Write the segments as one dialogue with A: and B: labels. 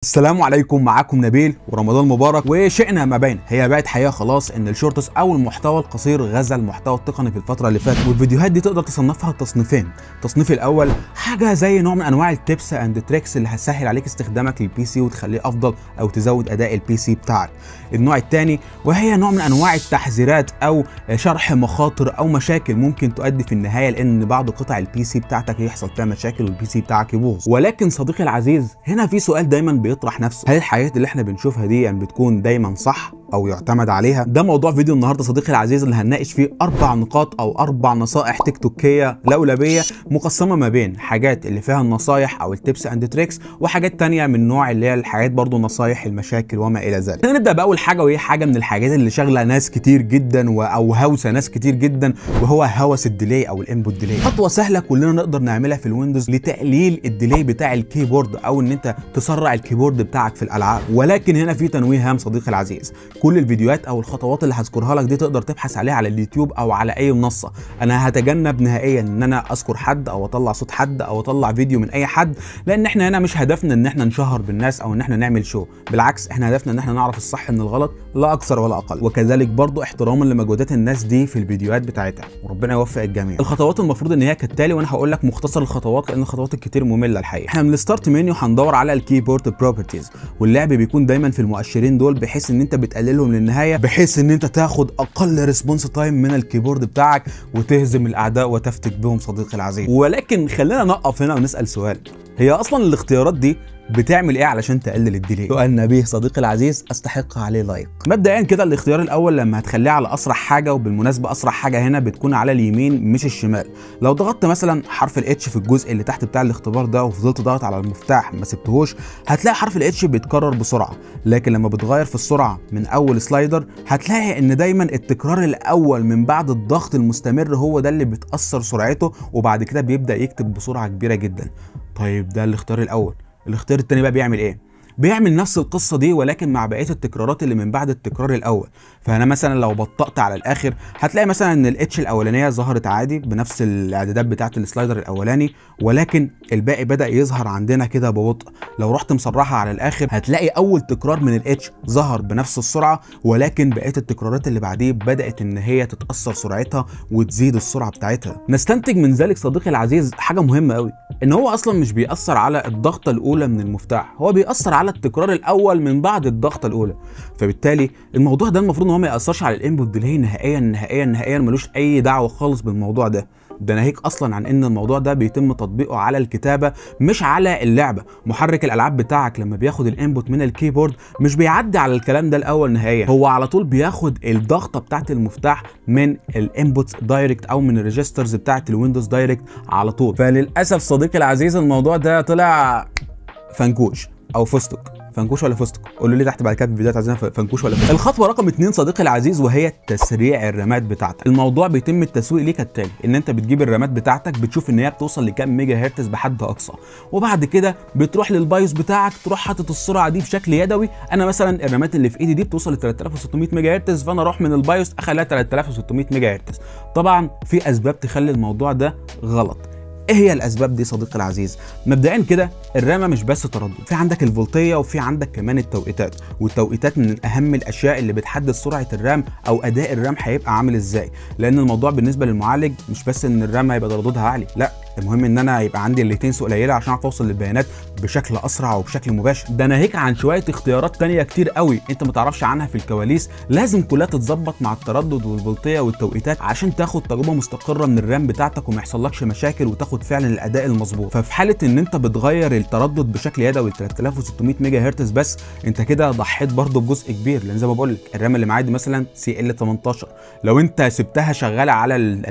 A: السلام عليكم معاكم نبيل ورمضان مبارك وشئنا ما بين هي بقت حقيقه خلاص ان الشورتس او المحتوى القصير غزا المحتوى التقني في الفتره اللي فاتت والفيديوهات دي تقدر تصنفها تصنيفين التصنيف الاول حاجه زي نوع من انواع التبس اند تريكس اللي هتسهل عليك استخدامك للبي سي وتخليه افضل او تزود اداء البي سي بتاعك النوع الثاني وهي نوع من انواع التحذيرات او شرح مخاطر او مشاكل ممكن تؤدي في النهايه لان بعض قطع البي سي بتاعتك يحصل فيها مشاكل والبي سي بتاعك يبوظ ولكن صديقي العزيز هنا في سؤال دايما بيطرح نفسه هل الحاجات اللي احنا بنشوفها دي يعني بتكون دايما صح او يعتمد عليها ده موضوع فيديو النهارده صديقي العزيز اللي هنناقش فيه اربع نقاط او اربع نصائح تيك توكيه لولبيه مقسمه ما بين حاجات اللي فيها النصايح او التبس اند تريكس وحاجات تانية من نوع اللي هي الحاجات برضو نصايح المشاكل وما الى ذلك خلينا نبدا باول حاجه وهي حاجه من الحاجات اللي شاغله ناس كتير جدا و- او هوسه ناس كتير جدا وهو هوس الديلي او الانبوت ديلي خطوه سهله كلنا نقدر نعملها في الويندوز لتقليل الديلي بتاع الكيبورد او ان انت تسرع الكيبورد بتاعك في الالعاب ولكن هنا في تنويه هام صديقي العزيز كل الفيديوهات او الخطوات اللي هذكرها لك دي تقدر تبحث عليها على اليوتيوب او على اي منصه انا هتجنب نهائيا ان انا اذكر حد او اطلع صوت حد او اطلع فيديو من اي حد لان احنا هنا مش هدفنا ان احنا نشهر بالناس او ان احنا نعمل شو بالعكس احنا هدفنا ان احنا نعرف الصح من الغلط لا اكثر ولا اقل وكذلك برضو احتراما لمجهودات الناس دي في الفيديوهات بتاعتها وربنا يوفق الجميع الخطوات المفروض ان هي كالتالي وانا هقول لك مختصر الخطوات لان الخطوات الكتير ممله الحقيقه احنا من الستارت منيو هندور على الكيبورد بروبرتيز واللعب بيكون دايما في المؤشرين دول بحيث ان انت بتقللهم للنهايه بحيث ان انت تاخد اقل ريسبونس تايم من الكيبورد بتاعك وتهزم الاعداء وتفتك بهم صديقي العزيز ولكن خلينا نقف هنا ونسال سؤال هي اصلا الاختيارات دي بتعمل ايه علشان تقلل الديلي؟ سؤال نبيه صديقي العزيز استحق عليه لايك. مبدئيا كده الاختيار الاول لما هتخليه على اسرع حاجه وبالمناسبه اسرع حاجه هنا بتكون على اليمين مش الشمال. لو ضغطت مثلا حرف الاتش في الجزء اللي تحت بتاع الاختبار ده وفضلت ضاغط على المفتاح ما سبتهوش هتلاقي حرف الاتش بيتكرر بسرعه، لكن لما بتغير في السرعه من اول سلايدر هتلاقي ان دايما التكرار الاول من بعد الضغط المستمر هو ده اللي بتاثر سرعته وبعد كده بيبدا يكتب بسرعه كبيره جدا. طيب ده الاختيار الاول. الاختيار التاني بقى بيعمل ايه؟ بيعمل نفس القصه دي ولكن مع بقيه التكرارات اللي من بعد التكرار الاول فانا مثلا لو بطأت على الاخر هتلاقي مثلا ان الاتش الاولانيه ظهرت عادي بنفس الاعدادات بتاعه السلايدر الاولاني ولكن الباقي بدا يظهر عندنا كده ببطء لو رحت مسرحها على الاخر هتلاقي اول تكرار من الاتش ظهر بنفس السرعه ولكن بقيه التكرارات اللي بعديه بدات ان هي تتاثر سرعتها وتزيد السرعه بتاعتها نستنتج من ذلك صديقي العزيز حاجه مهمه قوي ان هو اصلا مش بيأثر على الضغطه الاولى من المفتاح هو بيأثر على التكرار الاول من بعد الضغطه الاولى فبالتالي الموضوع ده المفروض ان هو ما يأثرش على الانبوت ديلي نهائيا نهائيا نهائيا ملوش اي دعوه خالص بالموضوع ده ده ناهيك اصلا عن ان الموضوع ده بيتم تطبيقه على الكتابه مش على اللعبه محرك الالعاب بتاعك لما بياخد الانبوت من الكيبورد مش بيعدي على الكلام ده الاول نهائيا هو على طول بياخد الضغطه بتاعت المفتاح من الانبوتس دايركت او من الريجسترز بتاعت الويندوز دايركت على طول فللاسف صديقي العزيز الموضوع ده طلع فنكوش او فستق فنكوش ولا فستق قولوا لي تحت بعد كده في الفيديوهات عايزين فنكوش ولا فستق الخطوه رقم اتنين صديقي العزيز وهي تسريع الرامات بتاعتك الموضوع بيتم التسويق ليه كالتالي ان انت بتجيب الرامات بتاعتك بتشوف ان هي بتوصل لكام ميجا هرتز بحد اقصى وبعد كده بتروح للبايوس بتاعك تروح حاطط السرعه دي بشكل يدوي انا مثلا الرامات اللي في ايدي دي بتوصل ل 3600 ميجا هرتز فانا اروح من البايوس اخليها 3600 ميجا هرتز طبعا في اسباب تخلي الموضوع ده غلط ايه هي الاسباب دي صديقي العزيز مبدئيا كده الرامه مش بس تردد في عندك الفولتيه وفي عندك كمان التوقيتات والتوقيتات من اهم الاشياء اللي بتحدد سرعه الرام او اداء الرام هيبقى عامل ازاي لان الموضوع بالنسبه للمعالج مش بس ان الرام هيبقى ترددها عالي لا المهم ان انا يبقى عندي الليتنس قليله عشان اعرف اوصل للبيانات بشكل اسرع وبشكل مباشر ده ناهيك عن شويه اختيارات تانية كتير قوي انت ما تعرفش عنها في الكواليس لازم كلها تتظبط مع التردد والفولتيه والتوقيتات عشان تاخد تجربه مستقره من الرام بتاعتك وما يحصلكش مشاكل وتاخد فعلا الاداء المظبوط ففي حاله ان انت بتغير التردد بشكل يدوي ل 3600 ميجا هرتز بس انت كده ضحيت برضه بجزء كبير لان زي ما بقول لك الرام اللي معايا دي مثلا سي ال 18 لو انت سبتها شغاله على ال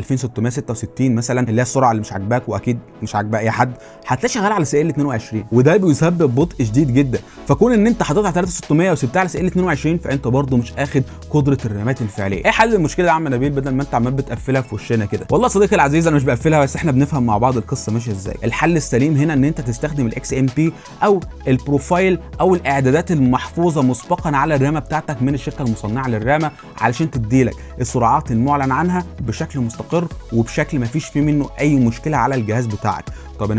A: 2666 مثلا اللي هي السرعه اللي مش عاجباك واكيد مش عاجبه اي حد هتلاقي شغال على سي ال 22 وده بيسبب بطء شديد جدا فكون ان انت حاططها على 3600 وسبتها على سي ال 22 فانت برضه مش اخد قدره الرامات الفعليه ايه حل المشكله يا عم نبيل بدل ما انت عمال بتقفلها في وشنا كده والله صديقي العزيز انا مش بقفلها بس احنا بنفهم مع بعض القصه ماشيه ازاي الحل السليم هنا ان انت تستخدم الاكس ام بي او البروفايل او الاعدادات المحفوظه مسبقا على الرامه بتاعتك من الشركه المصنعه للرامه علشان تديلك السرعات المعلن عنها بشكل مستقر وبشكل ما فيش فيه منه اي مشكله على الجهاز بتاعك طب يا نبيل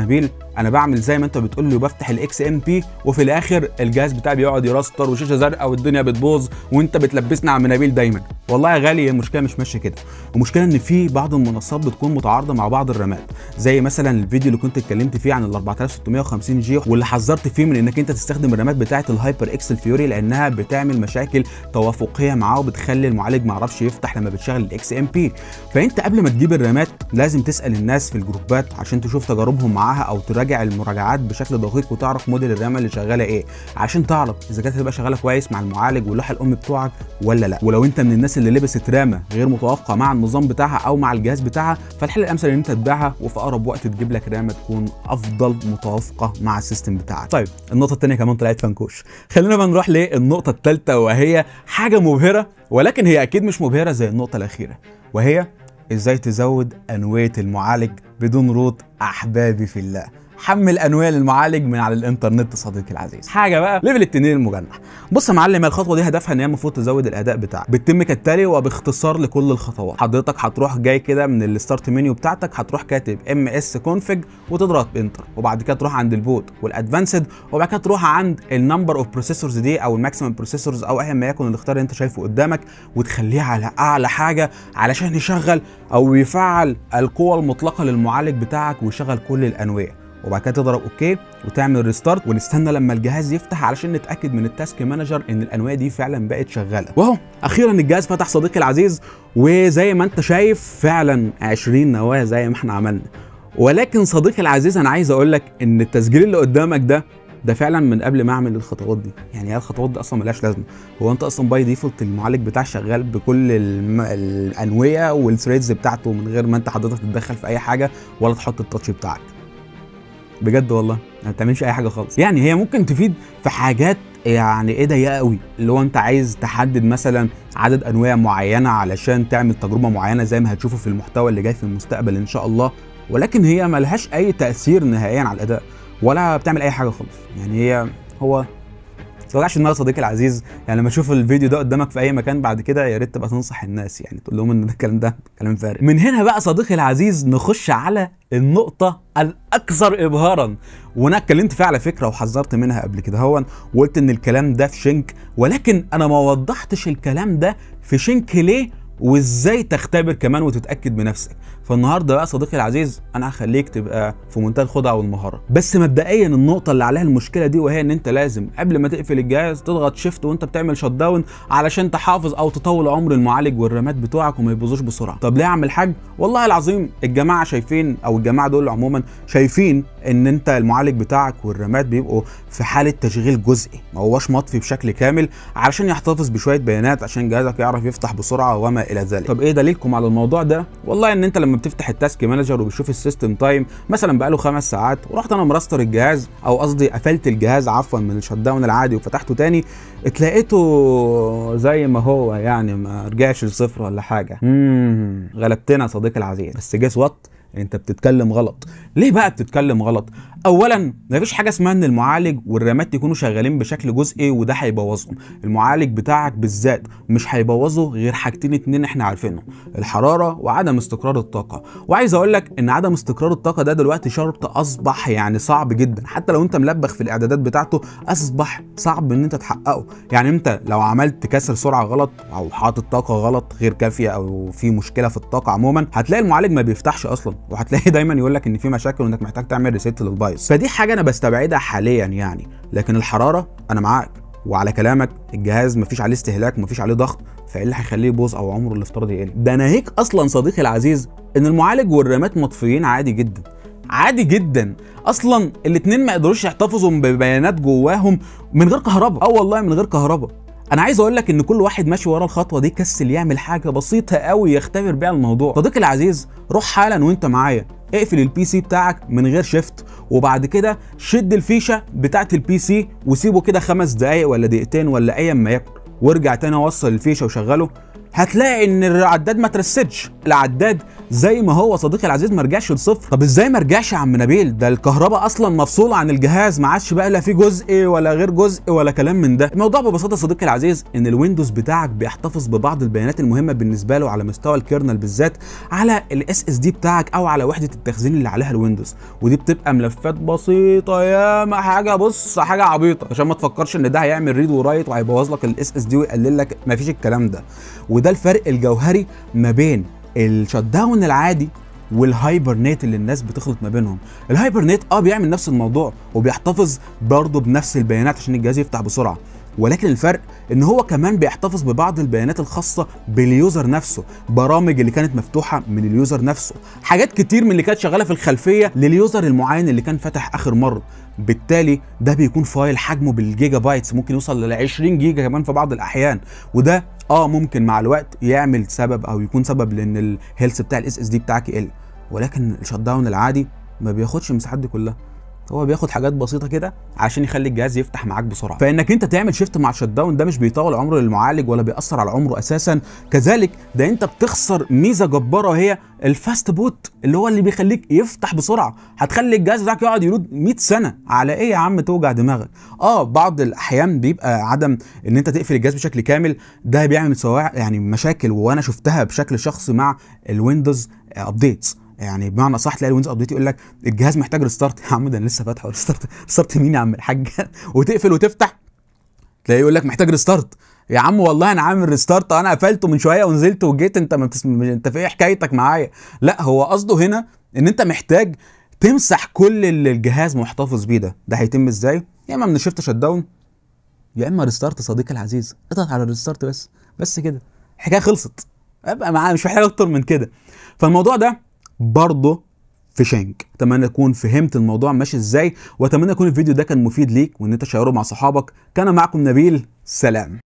A: انا بعمل زي ما انت بتقول لي وبفتح الاكس ام بي وفي الاخر الجهاز بتاعي بيقعد يراستر وشاشه زرقاء والدنيا بتبوظ وانت بتلبسنا عم نبيل دايما والله يا غالي المشكله مش ماشيه كده المشكله ان في بعض المنصات بتكون متعارضه مع بعض الرامات زي مثلا الفيديو اللي كنت اتكلمت فيه عن ال 4650 جي واللي حذرت فيه من انك انت تستخدم الرامات بتاعه الهايبر اكس الفيوري لانها بتعمل مشاكل توافقيه معاه وبتخلي المعالج ما يعرفش يفتح لما بتشغل الاكس ام بي فانت قبل ما تجيب الرامات لازم تسال الناس في الجروبات عشان تشوف تجاربهم معاها او تراجع المراجعات بشكل دقيق وتعرف موديل الرامه اللي شغاله ايه عشان تعرف اذا كانت هتبقى شغاله كويس مع المعالج واللوحه الام بتوعك ولا لا ولو انت من الناس اللي لبست رامه غير متوافقه مع النظام بتاعها او مع الجهاز بتاعها فالحل الامثل ان انت تبيعها وفي اقرب وقت تجيب لك رامه تكون افضل متوافقه مع السيستم بتاعك طيب النقطه الثانيه كمان طلعت فنكوش خلينا بقى نروح للنقطه الثالثه وهي حاجه مبهره ولكن هي اكيد مش مبهره زي النقطه الاخيره وهي ازاي تزود انويه المعالج بدون روت احبابي في الله حمل انويه للمعالج من على الانترنت صديقي العزيز حاجه بقى ليفل التنين المجنح بص يا معلم الخطوه دي هدفها ان هي المفروض تزود الاداء بتاعك بتتم كالتالي وباختصار لكل الخطوات حضرتك هتروح جاي كده من الستارت منيو بتاعتك هتروح كاتب ام اس كونفج وتضغط انتر وبعد كده تروح عند البوت والادفانسد وبعد كده تروح عند النمبر اوف بروسيسورز دي او الماكسيمم بروسيسورز او ايا ما يكن الاختيار اللي انت شايفه قدامك وتخليها على اعلى حاجه علشان يشغل او يفعل القوه المطلقه للمعالج بتاعك ويشغل كل الانويه وبعد كده تضرب اوكي وتعمل ريستارت ونستنى لما الجهاز يفتح علشان نتاكد من التاسك مانجر ان الانواع دي فعلا بقت شغاله واهو اخيرا الجهاز فتح صديقي العزيز وزي ما انت شايف فعلا 20 نواه زي ما احنا عملنا ولكن صديقي العزيز انا عايز اقول لك ان التسجيل اللي قدامك ده ده فعلا من قبل ما اعمل الخطوات دي يعني هي الخطوات دي اصلا ملهاش لازمه هو انت اصلا باي ديفولت المعالج بتاعك شغال بكل الم... الانويه والثريدز بتاعته من غير ما انت حضرتك تتدخل في اي حاجه ولا تحط التاتش بتاعك بجد والله ما بتعملش اي حاجه خالص يعني هي ممكن تفيد في حاجات يعني ايه ضيقه قوي اللي هو انت عايز تحدد مثلا عدد انواع معينه علشان تعمل تجربه معينه زي ما هتشوفه في المحتوى اللي جاي في المستقبل ان شاء الله ولكن هي ملهاش اي تاثير نهائيا على الاداء ولا بتعمل اي حاجه خالص يعني هي هو توجعش دماغ صديقي العزيز يعني لما تشوف الفيديو ده قدامك في اي مكان بعد كده يا ريت تبقى تنصح الناس يعني تقول لهم ان ده الكلام ده كلام فارغ من هنا بقى صديقي العزيز نخش على النقطة الأكثر إبهارا وأنا اتكلمت فيها على فكرة وحذرت منها قبل كده هون وقلت إن الكلام ده في شنك ولكن أنا ما وضحتش الكلام ده في شنك ليه وازاي تختبر كمان وتتاكد بنفسك فالنهارده بقى صديقي العزيز انا هخليك تبقى في منتهى الخدعه والمهاره بس مبدئيا النقطه اللي عليها المشكله دي وهي ان انت لازم قبل ما تقفل الجهاز تضغط شيفت وانت بتعمل شت داون علشان تحافظ او تطول عمر المعالج والرامات بتوعك وما يبوظوش بسرعه طب ليه اعمل حاج والله العظيم الجماعه شايفين او الجماعه دول عموما شايفين ان انت المعالج بتاعك والرامات بيبقوا في حاله تشغيل جزئي ما هوش مطفي بشكل كامل علشان يحتفظ بشويه بيانات عشان جهازك يعرف يفتح بسرعه وما الى ذلك طب ايه دليلكم على الموضوع ده والله ان انت لما بتفتح التاسك مانجر وبتشوف السيستم تايم مثلا بقاله خمس ساعات ورحت انا مرستر الجهاز او قصدي قفلت الجهاز عفوا من الشت داون العادي وفتحته تاني اتلاقيته زي ما هو يعني ما رجعش لصفر ولا حاجه امم غلبتنا يا صديقي العزيز بس جيس وات انت بتتكلم غلط ليه بقى بتتكلم غلط اولا مفيش حاجه اسمها ان المعالج والرامات يكونوا شغالين بشكل جزئي وده هيبوظهم المعالج بتاعك بالذات مش هيبوظه غير حاجتين اتنين احنا عارفينهم الحراره وعدم استقرار الطاقه وعايز اقول لك ان عدم استقرار الطاقه ده دلوقتي شرط اصبح يعني صعب جدا حتى لو انت ملبخ في الاعدادات بتاعته اصبح صعب ان انت تحققه يعني انت لو عملت كسر سرعه غلط او حاطط طاقه غلط غير كافيه او في مشكله في الطاقه عموما هتلاقي المعالج ما بيفتحش اصلا وهتلاقي دايما يقول لك ان في مشاكل وانك محتاج تعمل ريسيت للبايظ فدي حاجه انا بستبعدها حاليا يعني لكن الحراره انا معاك وعلى كلامك الجهاز مفيش عليه استهلاك مفيش عليه ضغط فايه اللي هيخليه يبوظ او عمره الافتراضي يقل ده ناهيك اصلا صديقي العزيز ان المعالج والرامات مطفيين عادي جدا عادي جدا اصلا الاثنين ما يقدروش يحتفظوا ببيانات جواهم من غير كهرباء اه والله من غير كهرباء انا عايز اقول لك ان كل واحد ماشي ورا الخطوه دي كسل يعمل حاجه بسيطه قوي يختبر بيها الموضوع صديقي العزيز روح حالا وانت معايا اقفل البي سي بتاعك من غير شيفت وبعد كده شد الفيشه بتاعت البي سي وسيبه كده خمس دقايق ولا دقيقتين ولا ايا ما يكن وارجع تاني وصل الفيشه وشغله هتلاقي ان العداد ما ترستش العداد زي ما هو صديقي العزيز ما رجعش لصفر طب ازاي ما رجعش يا عم نبيل ده الكهرباء اصلا مفصوله عن الجهاز ما عادش بقى لا في جزء ولا غير جزء ولا كلام من ده الموضوع ببساطه صديقي العزيز ان الويندوز بتاعك بيحتفظ ببعض البيانات المهمه بالنسبه له على مستوى الكيرنل بالذات على الاس اس دي بتاعك او على وحده التخزين اللي عليها الويندوز ودي بتبقى ملفات بسيطه يا ما حاجه بص حاجه عبيطه عشان ما تفكرش ان ده هيعمل ريد ورايت وهيبوظ لك الاس اس دي ويقلل لك ما فيش الكلام ده وده الفرق الجوهري ما بين الشت داون العادي والهايبرنيت اللي الناس بتخلط ما بينهم الهايبرنيت اه بيعمل نفس الموضوع وبيحتفظ برضه بنفس البيانات عشان الجهاز يفتح بسرعه ولكن الفرق ان هو كمان بيحتفظ ببعض البيانات الخاصه باليوزر نفسه برامج اللي كانت مفتوحه من اليوزر نفسه حاجات كتير من اللي كانت شغاله في الخلفيه لليوزر المعين اللي كان فاتح اخر مره بالتالي ده بيكون فايل حجمه بالجيجا بايتس ممكن يوصل ل 20 جيجا كمان في بعض الاحيان وده اه ممكن مع الوقت يعمل سبب او يكون سبب لان الهيلث بتاع الاس اس دي بتاعك يقل ولكن الشت داون العادي ما بياخدش المساحات دي كلها هو بياخد حاجات بسيطه كده عشان يخلي الجهاز يفتح معاك بسرعه فانك انت تعمل شيفت مع الشت داون ده مش بيطول عمر المعالج ولا بيأثر على عمره اساسا كذلك ده انت بتخسر ميزه جباره وهي الفاست بوت اللي هو اللي بيخليك يفتح بسرعه هتخلي الجهاز بتاعك يقعد يلود 100 سنه على ايه يا عم توجع دماغك اه بعض الاحيان بيبقى عدم ان انت تقفل الجهاز بشكل كامل ده بيعمل سواء يعني مشاكل وانا شفتها بشكل شخصي مع الويندوز ابديتس يعني بمعنى صح تلاقي الويندوز ابديت يقول لك الجهاز محتاج ريستارت يا عم ده انا لسه فاتحه ريستارت ريستارت مين يا عم الحاج وتقفل وتفتح تلاقيه يقول لك محتاج ريستارت يا عم والله انا عامل ريستارت انا قفلته من شويه ونزلت وجيت انت ما بتسم... انت في ايه حكايتك معايا لا هو قصده هنا ان انت محتاج تمسح كل اللي الجهاز محتفظ بيه ده ده هيتم ازاي يا اما من الشيفت شت داون يا اما ريستارت صديقي العزيز اضغط على الريستارت بس بس كده الحكايه خلصت ابقى معاه مش محتاج اكتر من كده فالموضوع ده برضه في شنك اتمنى تكون فهمت الموضوع ماشي ازاي واتمنى يكون الفيديو ده كان مفيد ليك وان انت تشيره مع صحابك كان معكم نبيل سلام